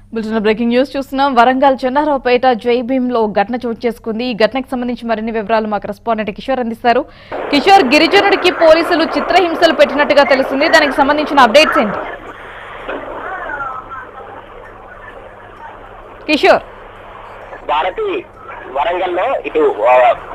Bulletin breaking news చూస్తున్నాం వరంగల్ చెన్నారావుపేట జై భీంలో ఘటన చోటు చేసుకుంది ఈ ఘటనకు సంబంధించి మరిన్ని వివరాలు మా కరెస్పాండెంట్ కిషోర్ అందిస్తారు కిషోర్ గిరిజనుడికి పోలీసులు చిత్రహింసలు పెట్టినట్టుగా తెలుస్తుంది దానికి సంబంధించిన అప్డేట్స్ ఏంటి కిషోర్ భారతి వరంగల్లో ఇటు ఆ,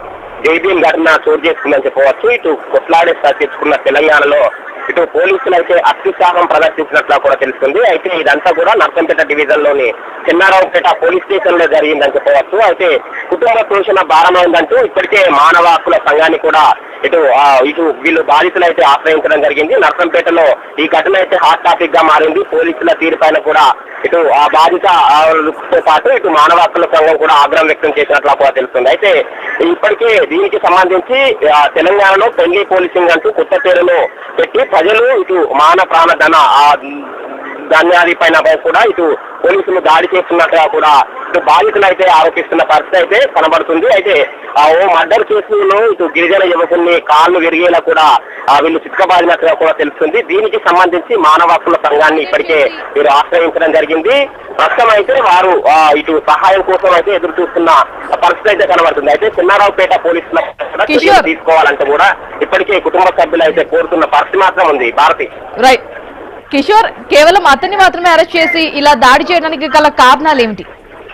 జైబీం ఘటన చోటు చేసుకుందని చెప్పవచ్చు ఇటు కొట్లాడే తెచ్చుకున్న తెలంగాణలో ఇటు పోలీసులు అయితే అత్యుత్సాహం ప్రదర్శించినట్లు కూడా తెలుస్తుంది అయితే ఇదంతా కూడా నర్సంపేట డివిజన్ లోని చిన్నారావుపేట పోలీస్ స్టేషన్ లో జరిగిందని చెప్పవచ్చు అయితే కుటుంబ పోషణ భారమైందంటూ ఇప్పటికే మానవ హక్కుల సంఘాన్ని కూడా ఇటు ఆ, ఇటు వీళ్ళు బాధితులు అయితే ఆశ్రయించడం జరిగింది నర్సంపేటలో ఈ ఘటన అయితే హాట్ టాపిక్ గా మారింది పోలీసుల తీరుపైన కూడా ఇటు ఆ బాధిత ఆ, తో పాటు ఇటు మానవ హక్కుల సంఘం కూడా ఆగ్రహం వ్యక్తం చేసినట్లు కూడా తెలుస్తుంది అయితే ఇప్పటికే దీనికి సంబంధించి ఆ, తెలంగాణలో పెళ్లి పోలీసింగ్ అంటూ కొత్త పేరును పెట్టి ప్రజలు ఇటు మాన ప్రాణ ధన ఆ ధాన్యాది పైన కూడా ఇటు పోలీసులు దాడి చేస్తున్నట్టుగా కూడా ఇటు బాధితులు అయితే ఆరోపిస్తున్న పరిస్థితి అయితే కనబడుతుంది అయితే ఆ ఓ మర్డర్ కేసులో ఇటు గిరిజన యువకుల్ని కాళ్ళు విరిగేలా కూడా ఆ వీళ్ళు చిత్కబాదినట్టుగా కూడా తెలుస్తుంది దీనికి సంబంధించి మానవ హక్కుల సంఘాన్ని ఇప్పటికే వీరు ఆశ్రయించడం జరిగింది ప్రస్తుతం అయితే వారు ఆ, ఇటు సహాయం కోసం అయితే ఎదురు చూస్తున్న పరిస్థితి అయితే కనబడుతుంది అయితే చిన్నారావుపేట పోలీసుల కూడా కిషోర్. చర్యలు తీసుకోవాలంటే కూడా ఇప్పటికే కుటుంబ సభ్యులు అయితే కోరుతున్న పరిస్థితి మాత్రం ఉంది భారతి రైట్ కిషోర్ కేవలం అతన్ని మాత్రమే అరెస్ట్ చేసి ఇలా దాడి చేయడానికి గల కారణాలు ఏమిటి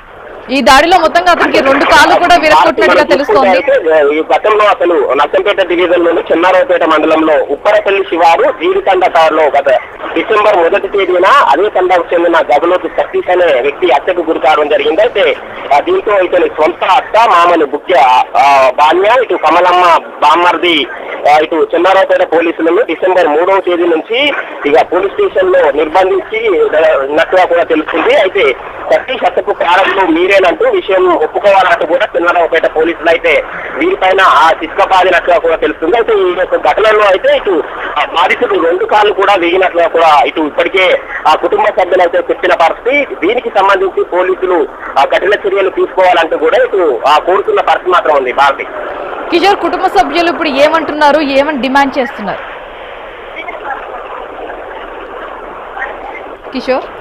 ఈ దాడిలో మొత్తంగా అతనికి రెండు కాళ్ళు కూడా విరగొట్టినట్టుగా తెలుస్తోంది అయితే, ఈ గతంలో అసలు నర్సంపేట డివిజన్ లోని చెన్నారావుపేట మండలంలో ఉప్పరపల్లి శివారు జీవితండ లో గత డిసెంబర్ మొదటి తేదీన అదే తండాకు చెందిన గబలోతు సతీష్ అనే వ్యక్తి హత్యకు గురి కావడం జరిగింది అయితే ఆ, దీంతో ఇతని సొంత అత్త మామలు బుక్య ఆ, బాన్య ఇటు కమలమ్మ బామ్మర్ది ఆ, ఇటు చెన్నారావుపేట పోలీసులను డిసెంబర్ మూడవ తేదీ నుంచి ఇక పోలీస్ స్టేషన్ లో నిర్బంధించి ఆ, ఉన్నట్టుగా కూడా తెలుస్తుంది అయితే సతీష్ హత్యకు కారణం మీరేనంటూ విషయం ఒప్పుకోవాలంటూ కూడా చిన్నారావుపేట పోలీసులు అయితే వీరిపైన ఆ చిత్కపాదినట్టుగా కూడా తెలుస్తుంది అయితే ఈ యొక్క ఘటనలో అయితే ఇటు ఆ బాధితుడు రెండు కాళ్ళు కూడా వేగినట్లుగా కూడా ఇటు ఇప్పటికే ఆ కుటుంబ సభ్యులు అయితే చెప్పిన పరిస్థితి దీనికి సంబంధించి పోలీసులు ఆ కఠిన చర్యలు తీసుకోవాలంటూ కూడా ఇటు ఆ కోరుతున్న పరిస్థితి మాత్రం ఉంది భారతి కిషోర్ కుటుంబ సభ్యులు ఇప్పుడు ఏమంటున్నారు ఏమని డిమాండ్ చేస్తున్నారు కిషోర్